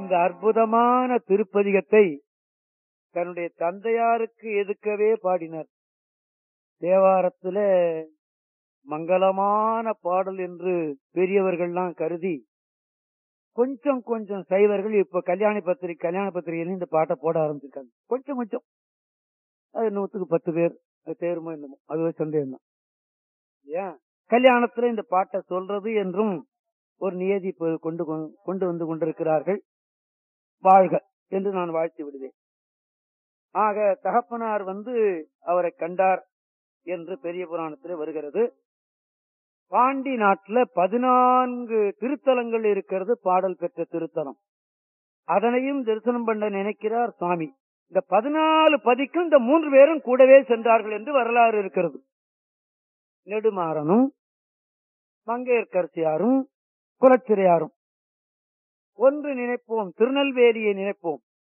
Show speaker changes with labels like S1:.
S1: இந்த அற்புதமான திருப்பதிகத்தை தன்னுடைய தந்தையாருக்கு எதுக்கவே பாடினார் தேவாரத்துல மங்களமான பாடல் என்று பெரியவர்கள்லாம் கருதி கொஞ்சம் கொஞ்சம் சைவர்கள் இப்ப கல்யாண பத்திரிகை கல்யாண பத்திரிகையில இந்த பாட்டை போட ஆரம்பிச்சிருக்காங்க கொஞ்சம் கொஞ்சம் அது நூத்துக்கு பத்து பேர் அது தேருமோ என்னமோ அது ஒரு சந்தேகம் தான் ஏன் கல்யாணத்துல இந்த பாட்டை சொல்றது என்றும் ஒரு நியதி இப்ப கொண்டு கொ- கொண்டு வந்து கொண்டிருக்கிறார்கள் வாழ்க என்று நான் வாழ்த்தி விடுவேன் ஆக தகப்பனார் வந்து அவரை கண்டார் என்று பெரிய புராணத்தில் வருகிறது பாண்டி நாட்டுல பதினான்கு திருத்தலங்கள் இருக்கிறது பாடல் பெற்ற திருத்தலம் அதனையும் தரிசனம் பண்ண நினைக்கிறார் சுவாமி இந்த பதினாலு பதிக்கும் இந்த மூன்று பேரும் கூடவே சென்றார்கள் என்று வரலாறு இருக்கிறது நெடுமாறனும் மங்கையர்கரசியாரும் குலச்சிறையாரும் ஒன்று நினைப்போம் திருநெல்வேலியை நினைப்போம்